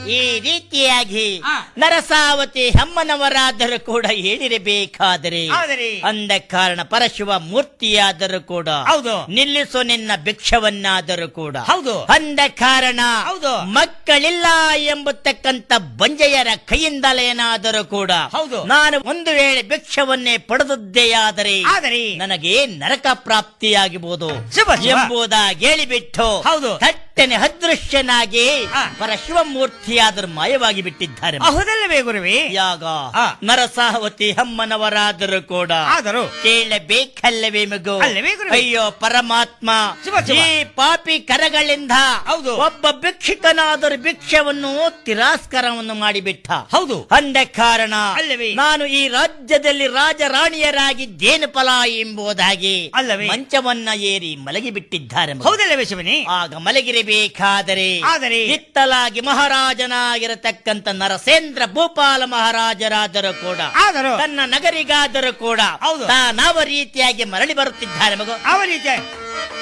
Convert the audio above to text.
ಈ ರೀತಿಯಾಗಿ ಆ. ನರಸಾವತಿ ಹೆಮ್ಮನವರಾದರೂ ಕೂಡ ಹೇಳಿರಬೇಕಾದರೆ ಆದರೆ ಅಂದ ಕಾರಣ ಪರಶಿವ ಮೂರ್ತಿಯಾದರೂ ಕೂಡ ಹೌದು. ನಿಲ್ಲಿಸು ನಿನ್ನ ಭಿಕ್ಷವನ್ನಾದರೂ ಕೂಡ ಹೌದು. ಅಂದ ಕಾರಣ ಹೌದು. ಮಕ್ಕಳಿಲ್ಲ ಎಂಬತಕ್ಕಂತ ಬಂಜೆಯರ ಕೈಯಿಂದಲೇನಾದರೂ ಕೂಡ ಹೌದು. ನಾನು ಒಂದು ವೇಳೆ ಭಿಕ್ಷವನ್ನೇ ಪಡೆದದ್ದೇ ಆದರೆ ನನಗೆ ನರಕ ಪ್ರಾಪ್ತಿಯಾಗಬಹುದು ಶುಭ, ಶುಭ. ಎಂಬುದಾಗಿ ಹೇಳಿಬಿಟ್ಟು ಹೌದು. ಥಟ್ಟನೆ ಅದೃಶ್ಯನಾಗಿ ಆ. ಪರಶಿವಮೂರ್ತಿಯಾದರೂ ಮಾಯವಾಗಿ ಬಿಟ್ಟಿದ್ದಾರೆ ಹೌದಲ್ಲವೇ ಗುರುವೇ ಯಾಗ ಆ. ನರಸಾವತಿ ಅಮ್ಮನವರಾದರೂ ಕೂಡ ಆದರೂ ಕೇಳಬೇಕಲ್ಲವೇ ಮಗು ಅಲ್ಲವೇ ಗುರುವೇ? ಅಯ್ಯೋ ಪರಮಾತ್ಮ ಶುಭ, ಶುಭ. ಈ ಪಾಪಿ ಕರಗಳಿಂದ ಹೌದು. ಒಬ್ಬ ಭಿಕ್ಷುಕನಾದರೂ ಭಿಕ್ಷವನ್ನು ತಿರಸ್ಕಾರವನ್ನು ಮಾಡಿಬಿಟ್ಟ ಹೌದು. ಅಂದ ಕಾರಣ ಅಲ್ಲವೇ? ನಾನು ಈ ರಾಜ್ಯದಲ್ಲಿ ರಾಜರಾಣಿಯರಾಗಿದ್ದೇನು ಫಲ ಎಂಬುದಾಗಿ ಅಲ್ಲವೇ? ಮಂಚವನ್ನ ಏರಿ ಮಲಗಿಬಿಟ್ಟಿದ್ದಾರೆ ಮಗು. ಹೌದಲ್ಲವೇ ಶಿವನೇ ಆಗ ಮಲಗಿರಬೇಕಾದರೆ ಆದರೆ? ಇತ್ತಲಾಗಿ ಮಹಾರಾಜನಾಗಿರತಕ್ಕಂತ ನರಸೇಂದ್ರ ಭೂಪಾಲ ಮಹಾರಾಜರಾದರೂ ಕೂಡ ಆದರೂ ತನ್ನ ನಗರಿಗಾದರೂ ಕೂಡ ಹೌದು. ತಾನವ ರೀತಿಯಾಗಿ ಮರಳಿ ಬರುತ್ತಿದ್ದಾರೆ ಮಗು ಅವ ರೀತಿ